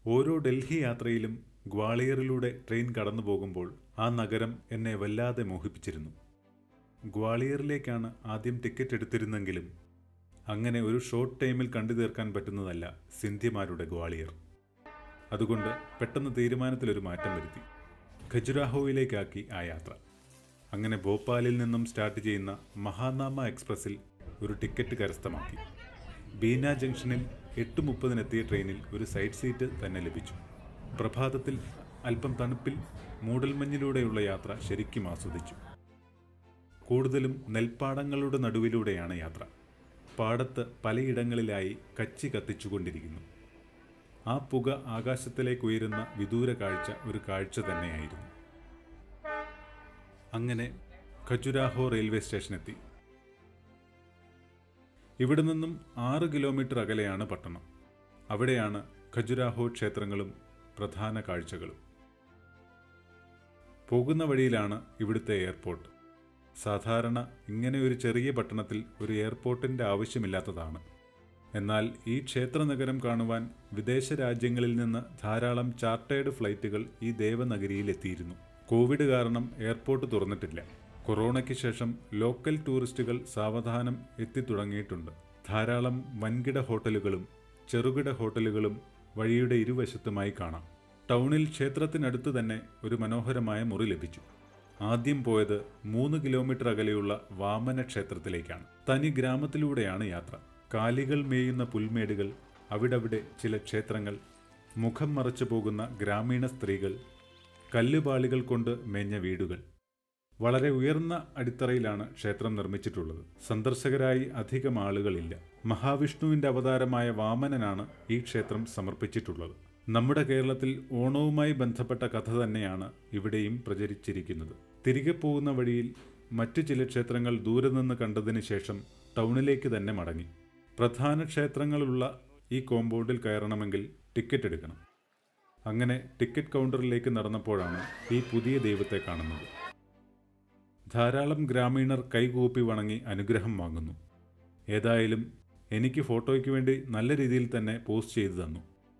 ഓരോ ഡൽഹി യാത്രയിലും ഗ്വാളിയറിലൂടെ ട്രെയിൻ കടന്നു പോകുമ്പോൾ ആ നഗരം എന്നെ വല്ലാതെ മോഹിപ്പിച്ചിരുന്നു ഗ്വാളിയറിലേക്കാണ് ആദ്യം ടിക്കറ്റ് എടുത്തിരുന്നെങ്കിലും അങ്ങനെ ഒരു ഷോർട്ട് ടൈമിൽ കണ്ടു തീർക്കാൻ പറ്റുന്നതല്ല സിന്ധ്യമാരുടെ ഗ്വാളിയർ അതുകൊണ്ട് പെട്ടെന്ന് തീരുമാനത്തിലൊരു മാറ്റം വരുത്തി ഖജുരാഹോയിലേക്കാക്കി ആ യാത്ര അങ്ങനെ ഭോപ്പാലിൽ നിന്നും സ്റ്റാർട്ട് ചെയ്യുന്ന മഹാനാമ എക്സ്പ്രസ്സിൽ ഒരു ടിക്കറ്റ് കരസ്ഥമാക്കി ബീന ജംഗ്ഷനിൽ എട്ട് മുപ്പതിനെത്തിയ ട്രെയിനിൽ ഒരു സൈഡ് സീറ്റ് തന്നെ ലഭിച്ചു പ്രഭാതത്തിൽ അല്പം തണുപ്പിൽ മൂടൽമഞ്ഞിലൂടെയുള്ള യാത്ര ശരിക്കും ആസ്വദിച്ചു കൂടുതലും നെൽപ്പാടങ്ങളുടെ നടുവിലൂടെയാണ് യാത്ര പാടത്ത് പലയിടങ്ങളിലായി കച്ചി കത്തിച്ചുകൊണ്ടിരിക്കുന്നു ആ പുക ആകാശത്തിലേക്ക് ഉയരുന്ന വിദൂര കാഴ്ച ഒരു കാഴ്ച തന്നെയായിരുന്നു അങ്ങനെ ഖജുരാഹോ റെയിൽവേ സ്റ്റേഷനെത്തി ഇവിടെ നിന്നും ആറ് കിലോമീറ്റർ അകലെയാണ് പട്ടണം അവിടെയാണ് ഖജുരാഹോ ക്ഷേത്രങ്ങളും പ്രധാന കാഴ്ചകളും പോകുന്ന വഴിയിലാണ് ഇവിടുത്തെ എയർപോർട്ട് സാധാരണ ഇങ്ങനെ ഒരു ചെറിയ പട്ടണത്തിൽ ഒരു എയർപോർട്ടിൻ്റെ ആവശ്യമില്ലാത്തതാണ് എന്നാൽ ഈ ക്ഷേത്ര നഗരം കാണുവാൻ വിദേശ രാജ്യങ്ങളിൽ നിന്ന് ധാരാളം ചാർട്ടേഡ് ഫ്ലൈറ്റുകൾ ഈ ദേവനഗരിയിൽ എത്തിയിരുന്നു കോവിഡ് കാരണം എയർപോർട്ട് തുറന്നിട്ടില്ല കൊറോണയ്ക്ക് ശേഷം ലോക്കൽ ടൂറിസ്റ്റുകൾ സാവധാനം എത്തിത്തുടങ്ങിയിട്ടുണ്ട് ധാരാളം വൻകിട ഹോട്ടലുകളും ചെറുകിട ഹോട്ടലുകളും വഴിയുടെ ഇരുവശത്തുമായി കാണാം ടൗണിൽ ക്ഷേത്രത്തിനടുത്ത് തന്നെ ഒരു മനോഹരമായ മുറി ലഭിച്ചു ആദ്യം പോയത് മൂന്ന് കിലോമീറ്റർ അകലെയുള്ള വാമന ക്ഷേത്രത്തിലേക്കാണ് തനി ഗ്രാമത്തിലൂടെയാണ് യാത്ര കാലികൾ മേയുന്ന പുൽമേടുകൾ അവിടവിടെ ചില ക്ഷേത്രങ്ങൾ മുഖം മറച്ചു പോകുന്ന ഗ്രാമീണ സ്ത്രീകൾ കല്ലുപാളികൾ കൊണ്ട് മേഞ്ഞ വീടുകൾ വളരെ ഉയർന്ന അടിത്തറയിലാണ് ക്ഷേത്രം നിർമ്മിച്ചിട്ടുള്ളത് സന്ദർശകരായി അധികം ആളുകളില്ല മഹാവിഷ്ണുവിന്റെ അവതാരമായ വാമനനാണ് ഈ ക്ഷേത്രം സമർപ്പിച്ചിട്ടുള്ളത് നമ്മുടെ കേരളത്തിൽ ഓണവുമായി ബന്ധപ്പെട്ട കഥ തന്നെയാണ് ഇവിടെയും പ്രചരിച്ചിരിക്കുന്നത് തിരികെ പോകുന്ന വഴിയിൽ മറ്റു ചില ക്ഷേത്രങ്ങൾ ദൂരെ നിന്ന് കണ്ടതിന് ശേഷം ടൗണിലേക്ക് തന്നെ മടങ്ങി പ്രധാന ക്ഷേത്രങ്ങളുള്ള ഈ കോമ്പൗണ്ടിൽ കയറണമെങ്കിൽ ടിക്കറ്റ് എടുക്കണം അങ്ങനെ ടിക്കറ്റ് കൗണ്ടറിലേക്ക് നടന്നപ്പോഴാണ് ഈ പുതിയ ദൈവത്തെ കാണുന്നത് ധാരാളം ഗ്രാമീണർ കൈകൂപ്പി വണങ്ങി അനുഗ്രഹം വാങ്ങുന്നു ഏതായാലും എനിക്ക് ഫോട്ടോയ്ക്ക് വേണ്ടി നല്ല രീതിയിൽ തന്നെ പോസ്റ്റ് ചെയ്തു തന്നു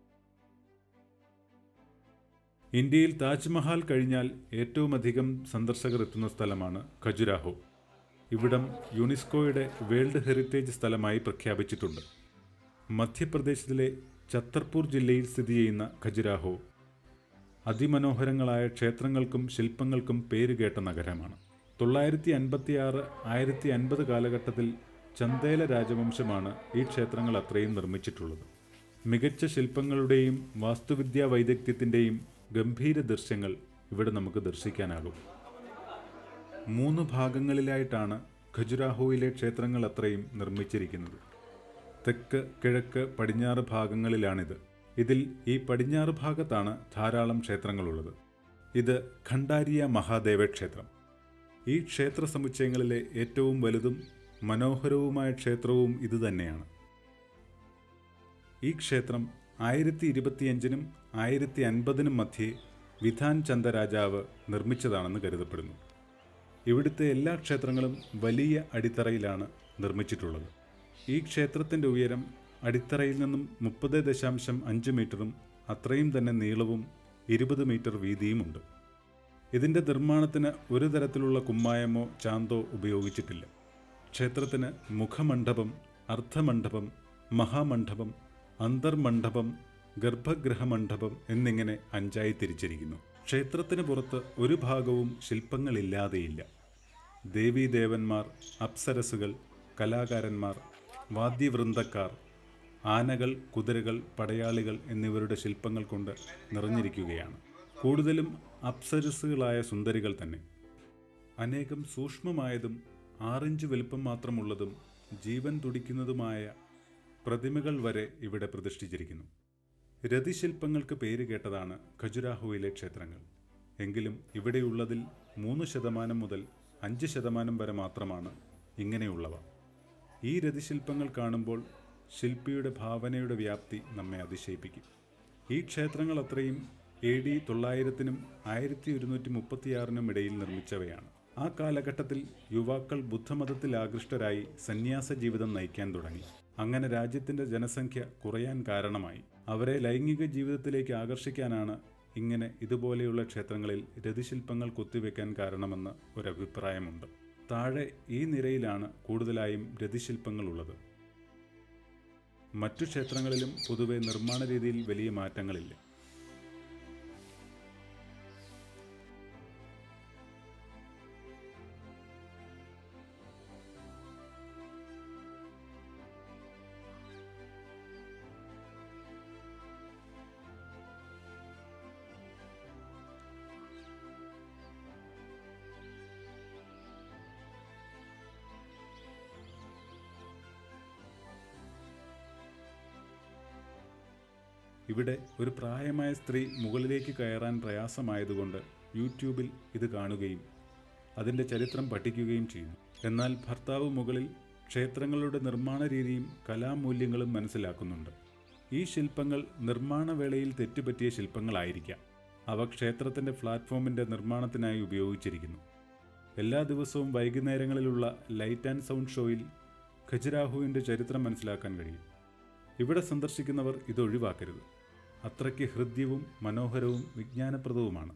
ഇന്ത്യയിൽ താജ്മഹൽ കഴിഞ്ഞാൽ ഏറ്റവുമധികം സന്ദർശകർ എത്തുന്ന സ്ഥലമാണ് ഖജുരാഹോ ഇവിടം യുനെസ്കോയുടെ വേൾഡ് ഹെറിറ്റേജ് സ്ഥലമായി പ്രഖ്യാപിച്ചിട്ടുണ്ട് മധ്യപ്രദേശിലെ ഛത്തർപൂർ ജില്ലയിൽ സ്ഥിതി ചെയ്യുന്ന ഖജുരാഹോ അതിമനോഹരങ്ങളായ ക്ഷേത്രങ്ങൾക്കും ശില്പങ്ങൾക്കും പേരുകേട്ട നഗരമാണ് തൊള്ളായിരത്തി അൻപത്തിയാറ് ആയിരത്തി അൻപത് കാലഘട്ടത്തിൽ ചന്ദേല രാജവംശമാണ് ഈ ക്ഷേത്രങ്ങൾ അത്രയും നിർമ്മിച്ചിട്ടുള്ളത് മികച്ച ശില്പങ്ങളുടെയും വാസ്തുവിദ്യാ വൈദഗ്ധ്യത്തിൻ്റെയും ഗംഭീര ദൃശ്യങ്ങൾ ഇവിടെ നമുക്ക് ദർശിക്കാനാകും മൂന്ന് ഭാഗങ്ങളിലായിട്ടാണ് ഖജുരാഹോയിലെ ക്ഷേത്രങ്ങൾ അത്രയും നിർമ്മിച്ചിരിക്കുന്നത് തെക്ക് കിഴക്ക് പടിഞ്ഞാറ് ഭാഗങ്ങളിലാണിത് ഇതിൽ ഈ പടിഞ്ഞാറ് ഭാഗത്താണ് ധാരാളം ക്ഷേത്രങ്ങളുള്ളത് ഇത് ഖണ്ഡാരിയ മഹാദേവ ക്ഷേത്രം ഈ ക്ഷേത്ര സമുച്ചയങ്ങളിലെ ഏറ്റവും വലുതും മനോഹരവുമായ ക്ഷേത്രവും ഇതുതന്നെയാണ് ഈ ക്ഷേത്രം ആയിരത്തി ഇരുപത്തിയഞ്ചിനും ആയിരത്തി അൻപതിനും മധ്യേ വിധാൻ ചന്ദ രാജാവ് നിർമ്മിച്ചതാണെന്ന് കരുതപ്പെടുന്നു ഇവിടുത്തെ എല്ലാ ക്ഷേത്രങ്ങളും വലിയ അടിത്തറയിലാണ് നിർമ്മിച്ചിട്ടുള്ളത് ഈ ക്ഷേത്രത്തിൻ്റെ ഉയരം അടിത്തറയിൽ നിന്നും മുപ്പത് ദശാംശം അഞ്ച് മീറ്ററും അത്രയും തന്നെ നീളവും ഇരുപത് മീറ്റർ വീതിയുമുണ്ട് ഇതിൻ്റെ നിർമ്മാണത്തിന് ഒരു തരത്തിലുള്ള കുമ്മായമോ ചാന്തോ ഉപയോഗിച്ചിട്ടില്ല ക്ഷേത്രത്തിന് മുഖമണ്ഡപം അർദ്ധമണ്ഡപം മഹാമണ്ഡപം അന്തർമണ്ഡപം ഗർഭഗൃഹമണ്ഡപം എന്നിങ്ങനെ അഞ്ചായി തിരിച്ചിരിക്കുന്നു ക്ഷേത്രത്തിന് പുറത്ത് ഒരു ഭാഗവും ശില്പങ്ങളില്ലാതെയില്ല ദേവീദേവന്മാർ അപ്സരസുകൾ കലാകാരന്മാർ വാദ്യവൃന്ദക്കാർ ആനകൾ കുതിരകൾ പടയാളികൾ എന്നിവരുടെ ശില്പങ്ങൾ കൊണ്ട് നിറഞ്ഞിരിക്കുകയാണ് കൂടുതലും അപ്സരസുകളായ സുന്ദരികൾ തന്നെ അനേകം സൂക്ഷ്മമായതും ആറിഞ്ച് വലുപ്പം മാത്രമുള്ളതും ജീവൻ തുടിക്കുന്നതുമായ പ്രതിമകൾ വരെ ഇവിടെ പ്രതിഷ്ഠിച്ചിരിക്കുന്നു രതിശില്പങ്ങൾക്ക് പേര് കേട്ടതാണ് ഖജുരാഹോയിലെ ക്ഷേത്രങ്ങൾ എങ്കിലും ഇവിടെയുള്ളതിൽ മൂന്ന് ശതമാനം മുതൽ അഞ്ച് ശതമാനം വരെ മാത്രമാണ് ഇങ്ങനെയുള്ളവ ഈ രതിശില്പങ്ങൾ കാണുമ്പോൾ ശില്പിയുടെ ഭാവനയുടെ വ്യാപ്തി നമ്മെ അതിശയിപ്പിക്കും ഈ ക്ഷേത്രങ്ങൾ അത്രയും എ ഡി തൊള്ളായിരത്തിനും ആയിരത്തി ഒരുന്നൂറ്റി മുപ്പത്തിയാറിനും ഇടയിൽ നിർമ്മിച്ചവയാണ് ആ കാലഘട്ടത്തിൽ യുവാക്കൾ ബുദ്ധമതത്തിൽ ആകൃഷ്ടരായി സന്യാസ ജീവിതം നയിക്കാൻ തുടങ്ങി അങ്ങനെ രാജ്യത്തിൻ്റെ ജനസംഖ്യ കുറയാൻ കാരണമായി അവരെ ലൈംഗിക ജീവിതത്തിലേക്ക് ആകർഷിക്കാനാണ് ഇങ്ങനെ ഇതുപോലെയുള്ള ക്ഷേത്രങ്ങളിൽ രതിശില്പങ്ങൾ കൊത്തിവെക്കാൻ കാരണമെന്ന് ഒരഭിപ്രായമുണ്ട് താഴെ ഈ നിരയിലാണ് കൂടുതലായും രതിശില്പങ്ങളുള്ളത് മറ്റു ക്ഷേത്രങ്ങളിലും പൊതുവെ നിർമ്മാണ രീതിയിൽ വലിയ മാറ്റങ്ങളില്ല ഇവിടെ ഒരു പ്രായമായ സ്ത്രീ മുകളിലേക്ക് കയറാൻ പ്രയാസമായതുകൊണ്ട് യൂട്യൂബിൽ ഇത് കാണുകയും അതിൻ്റെ ചരിത്രം പഠിക്കുകയും ചെയ്യുന്നു എന്നാൽ ഭർത്താവ് മുകളിൽ ക്ഷേത്രങ്ങളുടെ നിർമ്മാണ രീതിയും കലാമൂല്യങ്ങളും മനസ്സിലാക്കുന്നുണ്ട് ഈ ശില്പങ്ങൾ നിർമ്മാണവേളയിൽ തെറ്റുപറ്റിയ ശില്പങ്ങളായിരിക്കാം അവ ക്ഷേത്രത്തിൻ്റെ പ്ലാറ്റ്ഫോമിൻ്റെ നിർമ്മാണത്തിനായി ഉപയോഗിച്ചിരിക്കുന്നു എല്ലാ ദിവസവും വൈകുന്നേരങ്ങളിലുള്ള ലൈറ്റ് ആൻഡ് സൗണ്ട് ഷോയിൽ ഖജുരാഹുവിൻ്റെ ചരിത്രം മനസ്സിലാക്കാൻ കഴിയും ഇവിടെ സന്ദർശിക്കുന്നവർ ഇത് ഒഴിവാക്കരുത് അത്രയ്ക്ക് ഹൃദ്യവും മനോഹരവും വിജ്ഞാനപ്രദവുമാണ്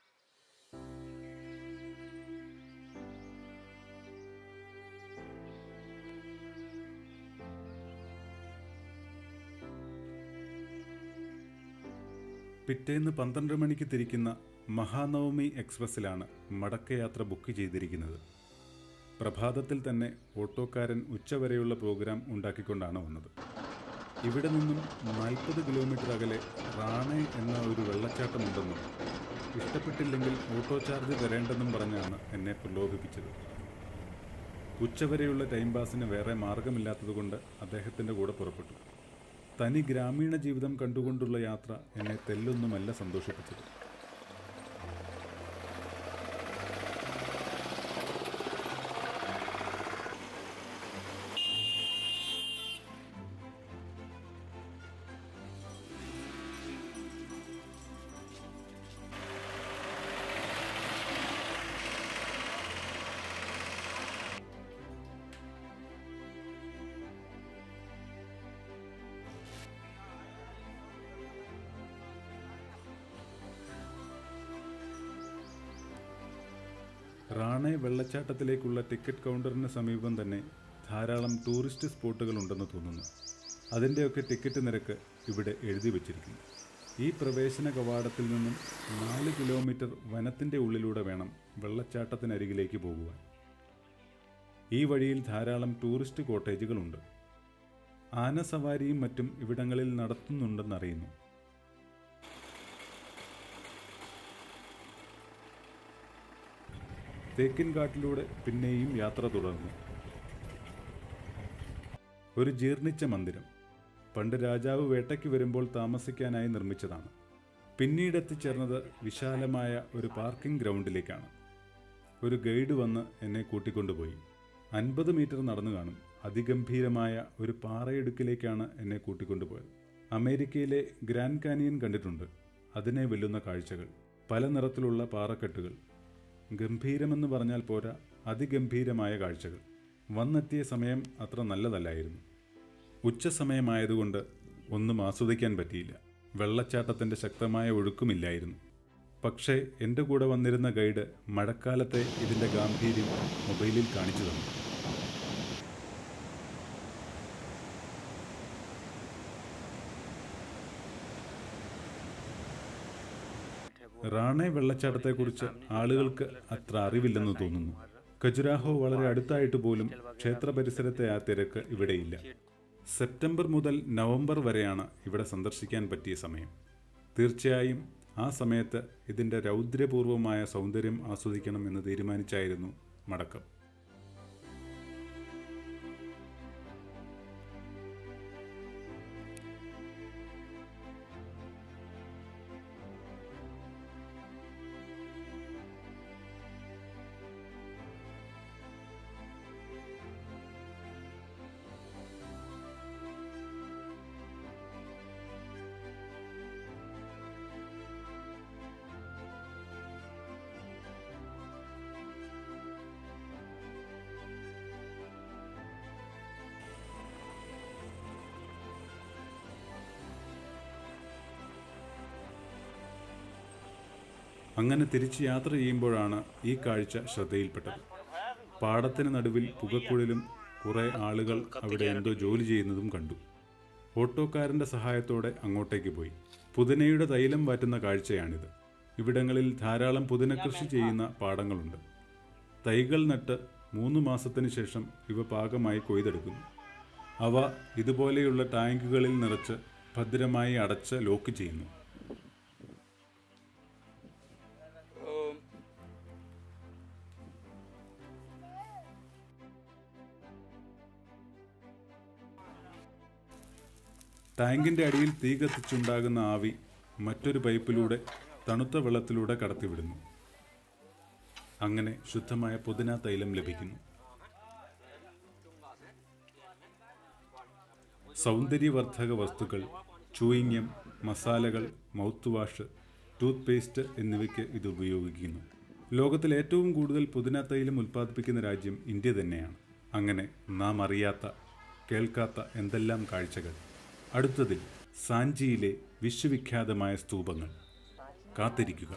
പിറ്റേന്ന് പന്ത്രണ്ട് മണിക്ക് തിരിക്കുന്ന മഹാനവമി എക്സ്പ്രസ്സിലാണ് മടക്കയാത്ര ബുക്ക് ചെയ്തിരിക്കുന്നത് പ്രഭാതത്തിൽ തന്നെ ഓട്ടോക്കാരൻ ഉച്ചവരെയുള്ള പ്രോഗ്രാം ഉണ്ടാക്കിക്കൊണ്ടാണ് വന്നത് ഇവിടെ നിന്നും നാൽപ്പത് കിലോമീറ്റർ അകലെ റാണെ എന്ന ഒരു വെള്ളച്ചാട്ടമുണ്ടെന്നും ഇഷ്ടപ്പെട്ടില്ലെങ്കിൽ ഓട്ടോ ചാർജ് തരേണ്ടെന്നും പറഞ്ഞാണ് എന്നെ പ്രലോഭിപ്പിച്ചത് ഉച്ചവരെയുള്ള ടൈം പാസിന് വേറെ മാർഗമില്ലാത്തതുകൊണ്ട് അദ്ദേഹത്തിൻ്റെ കൂടെ പുറപ്പെട്ടു തനി ഗ്രാമീണ ജീവിതം കണ്ടുകൊണ്ടുള്ള യാത്ര എന്നെ തെല്ലൊന്നുമല്ല സന്തോഷിപ്പിച്ചത് റാണെ വെള്ളച്ചാട്ടത്തിലേക്കുള്ള ടിക്കറ്റ് കൗണ്ടറിന് സമീപം തന്നെ ധാരാളം ടൂറിസ്റ്റ് സ്പോട്ടുകൾ ഉണ്ടെന്ന് തോന്നുന്നു അതിൻ്റെയൊക്കെ ടിക്കറ്റ് നിരക്ക് ഇവിടെ എഴുതി വച്ചിരിക്കുന്നു ഈ പ്രവേശന കവാടത്തിൽ നിന്നും നാല് കിലോമീറ്റർ വനത്തിൻ്റെ ഉള്ളിലൂടെ വേണം വെള്ളച്ചാട്ടത്തിനരികിലേക്ക് പോകുവാൻ ഈ വഴിയിൽ ധാരാളം ടൂറിസ്റ്റ് കോട്ടേജുകളുണ്ട് ആനസവാരിയും മറ്റും ഇവിടങ്ങളിൽ നടത്തുന്നുണ്ടെന്നറിയുന്നു തേക്കിൻ കാട്ടിലൂടെ പിന്നെയും യാത്ര തുടർന്നു ഒരു ജീർണിച്ച മന്ദിരം പണ്ട് രാജാവ് വേട്ടയ്ക്ക് വരുമ്പോൾ താമസിക്കാനായി നിർമ്മിച്ചതാണ് പിന്നീട് എത്തിച്ചേർന്നത് വിശാലമായ ഒരു പാർക്കിംഗ് ഗ്രൗണ്ടിലേക്കാണ് ഒരു ഗൈഡ് വന്ന് എന്നെ കൂട്ടിക്കൊണ്ടുപോയി അൻപത് മീറ്റർ നടന്നു കാണും അതിഗംഭീരമായ ഒരു പാറയിടുക്കിലേക്കാണ് എന്നെ കൂട്ടിക്കൊണ്ടുപോയത് അമേരിക്കയിലെ ഗ്രാൻഡ് കാനിയൻ കണ്ടിട്ടുണ്ട് അതിനെ വെല്ലുന്ന കാഴ്ചകൾ പല നിറത്തിലുള്ള പാറക്കെട്ടുകൾ ഗംഭീരമെന്ന് പറഞ്ഞാൽ പോരാ അതിഗംഭീരമായ കാഴ്ചകൾ വന്നെത്തിയ സമയം അത്ര നല്ലതല്ലായിരുന്നു ഉച്ച സമയമായതുകൊണ്ട് ഒന്നും ആസ്വദിക്കാൻ പറ്റിയില്ല വെള്ളച്ചാട്ടത്തിൻ്റെ ശക്തമായ ഒഴുക്കുമില്ലായിരുന്നു പക്ഷേ എൻ്റെ കൂടെ വന്നിരുന്ന ഗൈഡ് മഴക്കാലത്തെ ഇതിൻ്റെ ഗാംഭീര്യം മൊബൈലിൽ കാണിച്ചു തന്നു റാണെ വെള്ളച്ചാട്ടത്തെക്കുറിച്ച് ആളുകൾക്ക് അത്ര അറിവില്ലെന്ന് തോന്നുന്നു ഖജുരാഹോ വളരെ അടുത്തായിട്ട് പോലും ക്ഷേത്ര പരിസരത്തെ ആ തിരക്ക് ഇവിടെയില്ല സെപ്റ്റംബർ മുതൽ നവംബർ വരെയാണ് ഇവിടെ സന്ദർശിക്കാൻ പറ്റിയ സമയം തീർച്ചയായും ആ സമയത്ത് ഇതിൻ്റെ രൗദ്രപൂർവമായ സൗന്ദര്യം ആസ്വദിക്കണം എന്ന് തീരുമാനിച്ചായിരുന്നു മടക്കം അങ്ങനെ തിരിച്ച് യാത്ര ചെയ്യുമ്പോഴാണ് ഈ കാഴ്ച ശ്രദ്ധയിൽപ്പെട്ടത് പാടത്തിന് നടുവിൽ പുകക്കുഴലും കുറേ ആളുകൾ അവിടെ എന്തോ ജോലി ചെയ്യുന്നതും കണ്ടു ഓട്ടോക്കാരൻ്റെ സഹായത്തോടെ അങ്ങോട്ടേക്ക് പോയി പുതിനയുടെ തൈലം വാറ്റുന്ന കാഴ്ചയാണിത് ഇവിടങ്ങളിൽ ധാരാളം പുതിന കൃഷി ചെയ്യുന്ന പാടങ്ങളുണ്ട് തൈകൾ നട്ട് മൂന്ന് മാസത്തിന് ശേഷം ഇവ പാകമായി കൊയ്തെടുക്കുന്നു അവ ഇതുപോലെയുള്ള ടാങ്കുകളിൽ നിറച്ച് ഭദ്രമായി അടച്ച് ലോക്ക് ചെയ്യുന്നു ടാങ്കിന്റെ അടിയിൽ തീ കത്തിച്ചുണ്ടാകുന്ന ആവി മറ്റൊരു പൈപ്പിലൂടെ തണുത്ത വെള്ളത്തിലൂടെ കടത്തിവിടുന്നു അങ്ങനെ ശുദ്ധമായ പുതിന തൈലം ലഭിക്കുന്നു സൗന്ദര്യവർദ്ധക വസ്തുക്കൾ ചൂയിങ്ങം മസാലകൾ മൗത്ത് വാഷ് ടൂത്ത് പേസ്റ്റ് എന്നിവയ്ക്ക് ഇത് ഉപയോഗിക്കുന്നു ലോകത്തിൽ ഏറ്റവും കൂടുതൽ പുതിന തൈലം ഉൽപ്പാദിപ്പിക്കുന്ന രാജ്യം ഇന്ത്യ തന്നെയാണ് അങ്ങനെ നാം അറിയാത്ത കേൾക്കാത്ത എന്തെല്ലാം കാഴ്ചകൾ അടുത്തതിൽ സാഞ്ചിയിലെ വിശ്വവിഖ്യാതമായ സ്തൂപങ്ങൾ കാത്തിരിക്കുക